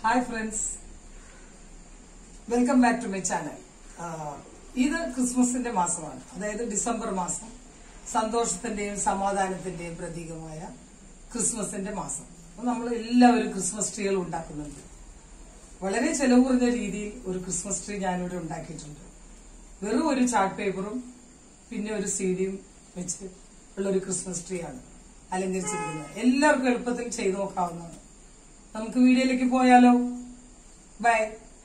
hi friends welcome back to my channel ഇത് ക്രിസ്മസിന്റെ മാസമാണ് അതായത് ഡിസംബർ മാസം സന്തോഷത്തിന്റെയും സമാധാനത്തിന്റെയും പ്രതീകമായ ക്രിസ്മസിന്റെ മാസം അപ്പൊ നമ്മൾ എല്ലാവരും ക്രിസ്മസ് ട്രീകൾ ഉണ്ടാക്കുന്നുണ്ട് വളരെ ചെലവ് കുറഞ്ഞ രീതിയിൽ ഒരു ക്രിസ്മസ് ട്രീ ഞാനിവിടെ ഉണ്ടാക്കിയിട്ടുണ്ട് വെറും ഒരു ചാർട്ട് പേപ്പറും പിന്നെ ഒരു സീഡിയും വെച്ച് ഉള്ള ഒരു ക്രിസ്മസ് ട്രീ ആണ് അലങ്കരിച്ചിരിക്കുന്നത് എല്ലാവർക്കും എളുപ്പത്തിൽ ചെയ്തു നോക്കാവുന്നതാണ് നമുക്ക് വീഡിയോയിലേക്ക് പോയാലോ ബൈ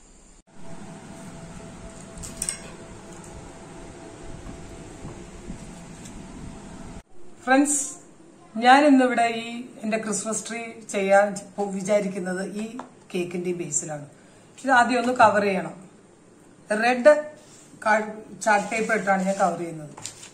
ഫ്രണ്ട്സ് ഞാൻ ഇന്നിവിടെ ഈ എന്റെ ക്രിസ്മസ് ട്രീ ചെയ്യാൻ പോ- വിചാരിക്കുന്നത് ഈ കേക്കിന്റെ ബേസിലാണ് ഇത് ആദ്യം ഒന്ന് കവർ ചെയ്യണം റെഡ് ചാർട്ട് പേപ്പർ ഇട്ടാണ് ഞാൻ കവർ ചെയ്യുന്നത്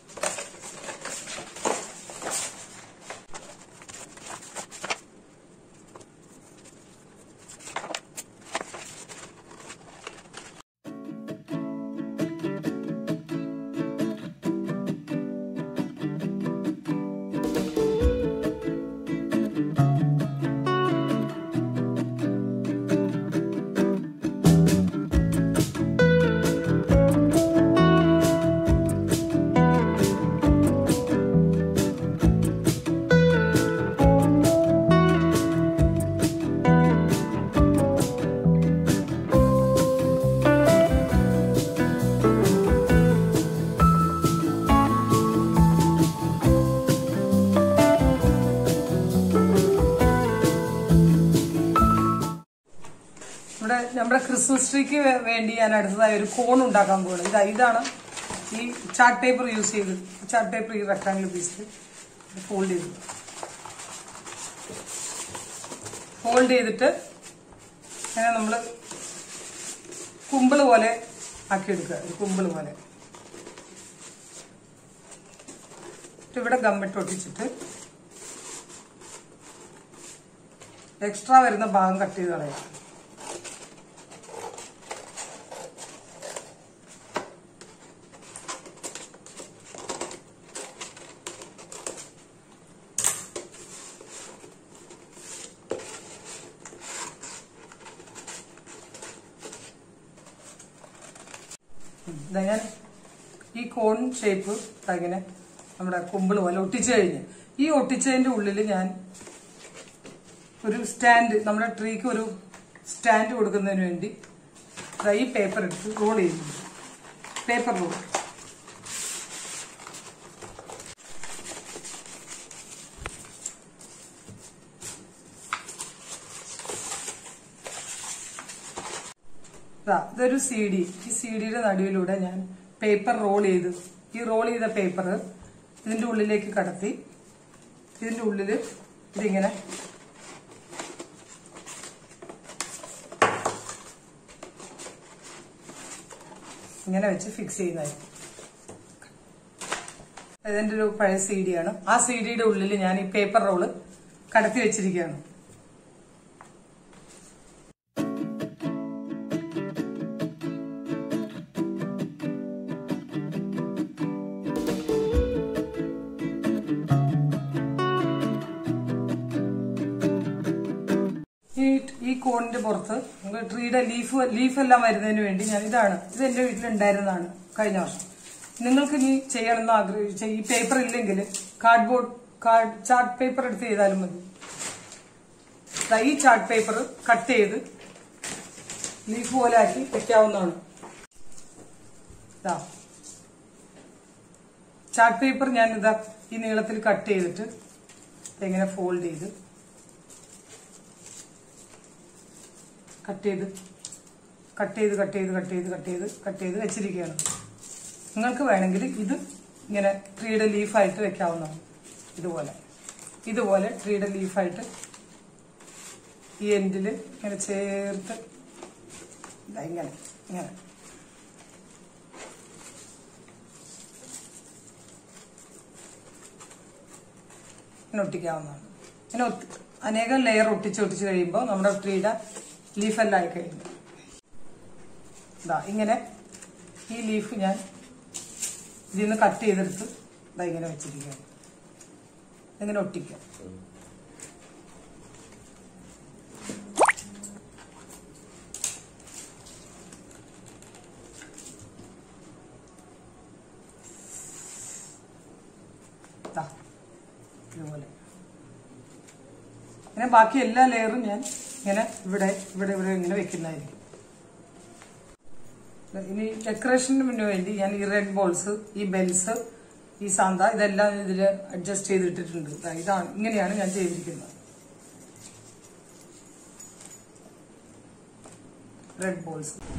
ഇവിടെ നമ്മുടെ ക്രിസ്മസ് ട്രീക്ക് വേ- വേണ്ടി ഞാൻ അടുത്തതായി ഒരു കോൺ ഉണ്ടാക്കാൻ പോകുന്നത് ഇതാ ഇതാണ് ഈ ചാർട്ട് പേപ്പർ യൂസ് ചെയ്ത് ചാർട്ട് പേപ്പർ ഈ റെക്ടാങ്കിൾ പീസിൽ ഫോൾഡ് ചെയ്ത് ഫോൾഡ് ചെയ്തിട്ട് അങ്ങനെ നമ്മൾ കുമ്പിള് പോലെ ആക്കിയെടുക്കുക ഒരു കുമ്പിള് പോലെ എന്നിട്ട് ഇവിടെ ഗമ്മിട്ട് ഒട്ടിച്ചിട്ട് എക്സ്ട്രാ വരുന്ന ഭാഗം കട്ട് ചെയ്ത് കളയാം ഇതാ ഞാൻ ഈ കോൺ ഷേപ്പ് ഇങ്ങനെ നമ്മുടെ കുമ്പിള് പോലെ ഒട്ടിച്ചു കഴിഞ്ഞ് ഈ ഒട്ടിച്ചതിന്റെ ഉള്ളിൽ ഞാൻ ഒരു സ്റ്റാൻഡ് നമ്മുടെ ട്രീക്ക് ഒരു സ്റ്റാൻഡ് കൊടുക്കുന്നതിന് വേണ്ടി ദാ ഈ പേപ്പർ എടുത്ത് റോൾ ചെയ്യുന്നു പേപ്പർ റോൾ ദാ, ഇതൊരു സി ഡി ഈ സി ഡിയുടെ നടുവിലൂടെ ഞാൻ പേപ്പർ റോൾ ചെയ്ത് ഈ റോൾ ചെയ്ത പേപ്പർ ഇതിന്റെ ഉള്ളിലേക്ക് കടത്തി ഇതിന്റെ ഉള്ളില് ഇതിങ്ങനെ ഇങ്ങനെ വെച്ച് ഫിക്സ് ചെയ്യുന്നതായിരിക്കും ഇതിന്റെ ഒരു പഴയ സി ഡി ആണ് ആ സി ഡിയുടെ ഉള്ളിൽ ഞാൻ ഈ പേപ്പർ റോള് കടത്തി വെച്ചിരിക്കുകയാണ് ഈ ഈ കോണിന്റെ പുറത്ത് നമുക്ക് ട്രീയുടെ ലീഫ് ലീഫ് എല്ലാം വരുന്നതിന് വേണ്ടി ഞാൻ ഇതാണ് ഇത് എന്റെ വീട്ടിലുണ്ടായിരുന്നതാണ് കഴിഞ്ഞ വർഷം നിങ്ങൾക്ക് ഇനി ചെയ്യണമെന്ന് ആഗ്രഹിച്ച ഈ പേപ്പർ ഇല്ലെങ്കിൽ കാർഡ്ബോർഡ് കാർഡ് ചാർട്ട് പേപ്പർ എടുത്ത് ചെയ്താലും മതി ദാ ഈ ചാർട്ട് പേപ്പർ കട്ട് ചെയ്ത് ലീഫ് പോലെ ആക്കി വെക്കാവുന്നതാണ് ഇതാ ചാർട്ട് പേപ്പർ ഞാൻ ഇതാ ഈ നീളത്തിൽ കട്ട് ചെയ്തിട്ട് ഇങ്ങനെ ഫോൾഡ് ചെയ്ത് കട്ട് ചെയ്ത് കട്ട് ചെയ്ത് കട്ട് ചെയ്ത് കട്ട് ചെയ്ത് കട്ട് ചെയ്ത് കട്ട് ചെയ്ത് വെച്ചിരിക്കുകയാണ് നിങ്ങൾക്ക് വേണമെങ്കിൽ ഇത് ഇങ്ങനെ ട്രീയുടെ ലീഫായിട്ട് വെക്കാവുന്നതാണ് ഇതുപോലെ ഇതുപോലെ ട്രീയുടെ ലീഫായിട്ട് ഈ എൻഡിൽ ഇങ്ങനെ ചേർത്ത് ഇതാ ഇങ്ങനെ ഇങ്ങനെ ഇങ്ങനെ ഒട്ടിക്കാവുന്നതാണ് ഇങ്ങനെ ഒത്തി അനേകം ലെയർ ഒട്ടിച്ച് ഒട്ടിച്ച് കഴിയുമ്പോൾ നമ്മുടെ ട്രീയുടെ ലീഫെല്ലാം ആയി കഴിയുന്നു ഇതാ ഇങ്ങനെ ഈ ലീഫ് ഞാൻ ഇതിൽ നിന്ന് കട്ട് ചെയ്തെടുത്ത് ഇതാ ഇങ്ങനെ വെച്ചിരിക്കുകയാണ് ഇങ്ങനെ ഒട്ടിക്കാം ഇതുപോലെ ഇങ്ങനെ ബാക്കി എല്ലാ ലെയറും ഞാൻ ഇങ്ങനെ ഇവിടെ ഇവിടെ ഇവിടെ ഇങ്ങനെ വെക്കുന്നതായിരിക്കും ഇനി ഡെക്കറേഷന് വേണ്ടി ഞാൻ ഈ റെഡ് ബോൾസ് ഈ ബെൽസ് ഈ സാന്ത ഇതെല്ലാം ഇതിൽ അഡ്ജസ്റ്റ് ചെയ്തിട്ടിട്ടുണ്ട് ദാ ഇതാണ് ഇങ്ങനെയാണ് ഞാൻ ചെയ്തിരിക്കുന്നത് റെഡ് ബോൾസ്